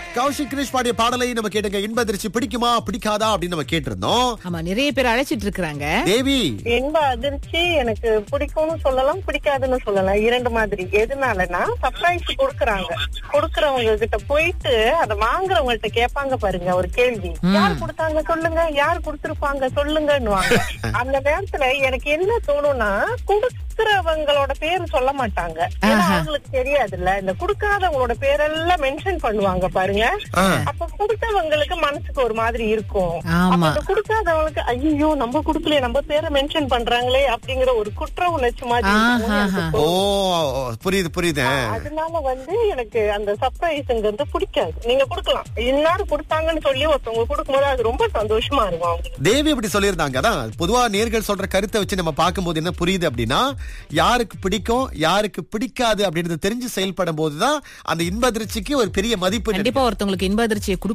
கௌஷிக் கிரிஷ் பாடிய பாடலை நம்ம கேட்டுங்க இன்ப அதிர்ச்சி பிடிக்குமா பிடிக்காதா அப்படின்னு நம்ம கேட்டிருந்தோம் ஆமா நிறைய பேர் அழைச்சிட்டு இருக்காங்க தேவி இன்ப அதிர்ச்சி எனக்கு பிடிக்கும்னு சொல்லலாம் பிடிக்காதுன்னு சொல்லலாம் இரண்டு மாதிரி எதனாலனா சர்ப்ரைஸ் கொடுக்கறாங்க கொடுக்கறவங்க கிட்ட போயிட்டு அதை வாங்குறவங்கள்ட்ட கேட்பாங்க பாருங்க ஒரு கேள்வி யார் கொடுத்தாங்க சொல்லுங்க யார் கொடுத்திருப்பாங்க சொல்லுங்கன்னுவாங்க அந்த நேரத்துல எனக்கு என்ன தோணும்னா கொடுக்கறவங்களோட பேர் சொல்ல மாட்டாங்க ஏன்னா அவங்களுக்கு தெரியாதுல்ல இந்த கொடுக்காதவங்களோட பேரெல்லாம் மென்ஷன் பண்ணுவாங்க பாருங்க ஆ. அப்ப கொடுத்தவங்களுக்கு மனசுக்கு ஒரு மாதிரி இருக்கும் ஆமா. அப்ப இந்த கொடுக்காதவங்களுக்கு ஐயோ நம்ம குடுக்கலையே நம்ம பேரை மென்ஷன் பண்றாங்களே அப்படிங்கிற ஒரு குற்ற உணர்ச்சி மாதிரி இருக்கும்னு எனக்கு ஆஹாஹா. ஓ புரியுது புரியுது அதனால வந்து எனக்கு அந்த சர்ப்ரைஸ்ங்கிறது பிடிக்காது நீங்க கொடுக்கலாம் இன்னாரும் கொடுத்தாங்கன்னு சொல்லி ஒருத்தவங்க கொடுக்கும்போது அது ரொம்ப சந்தோஷமா இருக்கும் அவங்களுக்கு தேவி அப்படி சொல்லியிருந்தாங்க அதான் பொதுவா நேர்கள் சொல்ற கருத்தை வச்சு நம்ம பார்க்கும்போது என்ன புரியுது அப்படின்னா யாருக்கு பிடிக்கும் யாருக்கு பிடிக்காது அப்படின்றது தெரிஞ்சு செயல்படும் போதுதான் அந்த இன்ப அதிர்ச்சிக்கு ஒரு பெரிய மதிப்பு கண்டிப்பா ஒருத்தவங்களுக்கு இன்ப அதிர்ச்சியை